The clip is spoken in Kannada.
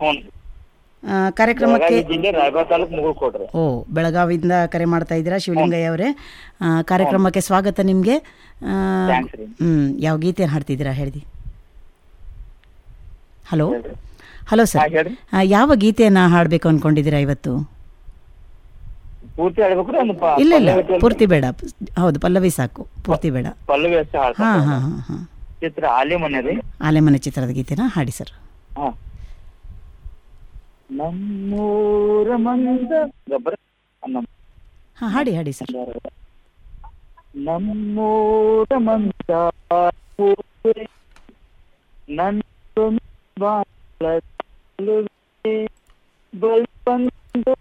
ಹ್ಞೂ ಆ, ಕಾರ್ಯಕ್ರಮಕ್ಕೆ ಬೆಳಗಾವಿ ಜಿಲ್ಲೆ ರಾಯಬಾಗ ತಾಲೂಕು ಮುಗುಳ್ ಕೊಡ್ರಿ ಓ ಬೆಳಗಾವಿಯಿಂದ ಕರೆ ಮಾಡ್ತಾ ಇದ್ದೀರಾ ಶಿವಲಿಂಗಯ್ಯ ಅವರೇ ಆ, ಕಾರ್ಯಕ್ರಮಕ್ಕೆ ಸ್ವಾಗತ ನಿಮಗೆ ಥ್ಯಾಂಕ್ಸ್ ರೀ ಹ್ಞೂ ಯಾವ ಗೀತೆ ಹಾಡ್ತಿದ್ದೀರಾ ಹೇಳಿ ಹಲೋ ಹಲೋ ಹಾ ಸರ್ ಹೇಳ್ರಿ ಆ, ಯಾವ ಗೀತೆಯನ್ನು ಹಾಡಬೇಕು ಅಂದ್ಕೊಂಡಿದ್ದೀರಾ ಇವತ್ತು ಪೂರ್ತಿ ಹೇಳ್ಬೇಕ್ರಿ ಒಂದು ಪ- ಇಲ್ಲ ಇಲ್ಲ ಪಲ್ಲವಿ ಐತಿ ಪೂರ್ತಿ ಬೇಡ ಹೌದು ಪಲ್ಲವಿ ಸಾಕು ಪೂರ್ತಿ ಬೇಡ ಪಲ್ಲವಿ ಅಷ್ಟೇ ಹಾಂ ಹಾಡ್ತಾರೆ ಹಾಂ ಹಾಂ ಹಾಂ ಚಿತ್ರ ಆಲಿ ಮನೆ ರೀ ಆಲೆಮನೆ ಚಿತ್ರದ ಗೀತೆನ ಹಾಡಿ ಸರ್ ಹಾ ನಮ್ಮೂರ ಮಂದ ಗಬ್ಬರ ನಮ್ಮ ಹಾಂ ಹಾಡಿ ಹಾಡಿ ಸರ್ ನಮ್ಮೂರ ಮಂದ ನನ್ನ ಬಾಳ ಬಲ್ಪಂದು